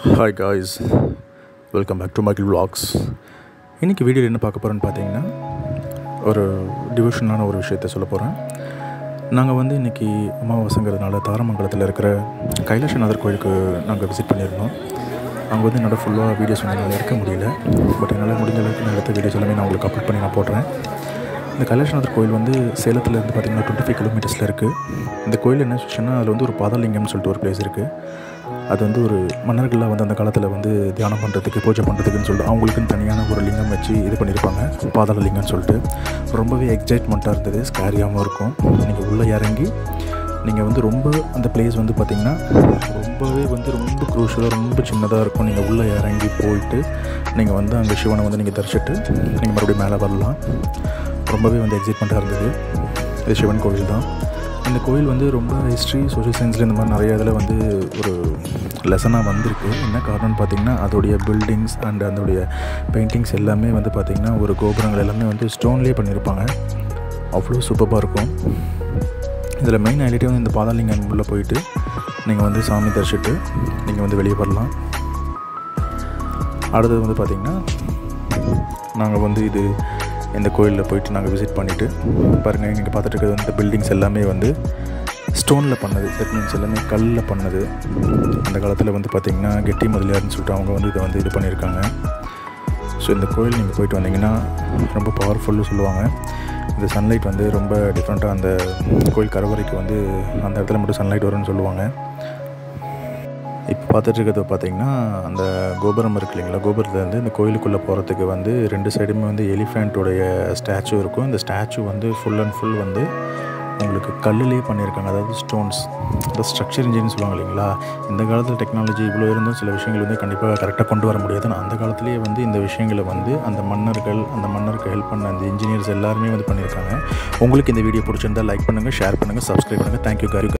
hi guys welcome back to Michael vlogs இன்றைக்கி வீடியோவில் என்ன பார்க்க போகிறோன்னு பார்த்தீங்கன்னா ஒரு டிவோஷனான ஒரு விஷயத்த சொல்ல போகிறேன் நாங்கள் வந்து இன்றைக்கி அமாவாசைங்கிறதுனால தாரமங்கலத்தில் இருக்கிற கைலாசநாதர் கோயிலுக்கு நாங்கள் விசிட் பண்ணியிருந்தோம் அங்கே வந்து என்னால் ஃபுல்லாக வீடியோஸ் வந்து என்னால் எடுக்க முடியல பட் என்னால் முடிஞ்ச அளவுக்கு நான் எடுத்த வீடியோஸ் எல்லாமே நான் உங்களுக்கு அப்லோட் பண்ணி நான் போடுறேன் இந்த கைலாசநாதர் கோயில் வந்து சேலத்தில் இருந்து பார்த்திங்கன்னா டுவெண்ட்டி ஃபைவ் கிலோமீட்டர்ஸில் இருக்குது இந்த கோயில் என்ன விஷயம்னா அதில் வந்து ஒரு பாதாலிங்கம்னு சொல்லிட்டு ஒரு பிளேஸ் இருக்குது அது வந்து ஒரு மன்னர்கள்லாம் வந்து அந்த காலத்தில் வந்து தியானம் பண்ணுறதுக்கு பூஜை பண்ணுறதுக்குன்னு சொல்லிட்டு அவங்களுக்குன்னு தனியான ஒரு லிங்கம் வச்சு இது பண்ணியிருப்பாங்க பாதாள லிங்கம்னு சொல்லிட்டு ரொம்பவே எக்ஸைட்மெண்ட்டாக இருந்தது ஸ்கேரியாகவும் இருக்கும் நீங்கள் உள்ளே இறங்கி நீங்கள் வந்து ரொம்ப அந்த பிளேஸ் வந்து பார்த்திங்கன்னா ரொம்பவே வந்து ரொம்ப க்ரூஷலாக ரொம்ப சின்னதாக இருக்கும் நீங்கள் உள்ளே இறங்கி போயிட்டு நீங்கள் வந்து அங்கே சிவனை வந்து நீங்கள் தரிசிட்டு நீங்கள் மறுபடியும் மேலே வரலாம் ரொம்பவே வந்து எக்ஸைட்மெண்ட்டாக இருந்தது இது சிவன் கோவில் தான் இந்த கோயில் வந்து ரொம்ப ஹிஸ்ட்ரி சோஷியல் சயின்ஸில் இந்த மாதிரி நிறைய இதில் வந்து ஒரு லெசனாக வந்திருக்கு என்ன காரணம்னு பார்த்தீங்கன்னா அதோடைய பில்டிங்ஸ் அண்ட் அதோடைய பெயிண்டிங்ஸ் எல்லாமே வந்து பார்த்திங்கன்னா ஒரு கோபுரங்கள் எல்லாமே வந்து ஸ்டோன்லேயே பண்ணியிருப்பாங்க அவ்வளோ சூப்பராக இருக்கும் இதில் மெயின் ஹைலைட்டே வந்து இந்த பாதாளிங்கம் உள்ளே போயிட்டு நீங்கள் வந்து சாமி தரிசிட்டு நீங்கள் வந்து வெளியே வரலாம் அடுத்தது வந்து பார்த்திங்கன்னா நாங்கள் வந்து இது இந்த கோயிலில் போயிட்டு நாங்கள் விசிட் பண்ணிவிட்டு பாருங்கள் நீங்கள் பார்த்துட்டு இருக்கிறது வந்து இந்த பில்டிங்ஸ் எல்லாமே வந்து ஸ்டோனில் பண்ணது தட் மீன்ஸ் எல்லாமே கல்லில் பண்ணது அந்த காலத்தில் வந்து பார்த்திங்கன்னா கெட்டி முதலியார்னு சொல்லிட்டு அவங்க வந்து இதை வந்து இது பண்ணியிருக்காங்க ஸோ இந்த கோயில் நீங்கள் போயிட்டு வந்தீங்கன்னா ரொம்ப பவர்ஃபுல்னு சொல்லுவாங்க இந்த சன்லைட் வந்து ரொம்ப டிஃப்ரெண்ட்டாக அந்த கோயில் கருவறைக்கு வந்து அந்த இடத்துல மட்டும் சன்லைட் வரும்னு சொல்லுவாங்க இப்போ பார்த்துட்டு இருக்கிறது பார்த்தீங்கன்னா அந்த கோபுரம் இருக்கு இல்லைங்களா கோபுரத்துலேருந்து இந்த கோயிலுக்குள்ளே போகிறதுக்கு வந்து ரெண்டு சைடுமே வந்து எலிஃபெண்ட்டோடைய ஸ்டாச்சு இருக்கும் இந்த ஸ்டாச்சு வந்து ஃபுல் அண்ட் ஃபுல் வந்து உங்களுக்கு கல்லுலேயே பண்ணியிருக்காங்க அதாவது ஸ்டோன்ஸ் இந்த ஸ்ட்ரக்சர் இன்ஜின் சொல்லுவாங்க இல்லைங்களா இந்த காலத்தில் டெக்னாலஜி இவ்வளோ இருந்தும் சில விஷயங்கள் வந்து கண்டிப்பாக கரெக்டாக கொண்டு வர முடியாது ஆனால் அந்த காலத்திலேயே வந்து இந்த விஷயங்களை வந்து அந்த மன்னர்கள் அந்த மன்னருக்கு ஹெல்ப் பண்ண அந்த இன்ஜினியர்ஸ் எல்லாருமே வந்து பண்ணியிருக்காங்க உங்களுக்கு இந்த வீடியோ பிடிச்சிருந்தா லைக் பண்ணுங்கள் ஷேர் பண்ணுங்கள் சப்ஸ்கிரைப் பண்ணுங்கள் தேங்க்யூ காரி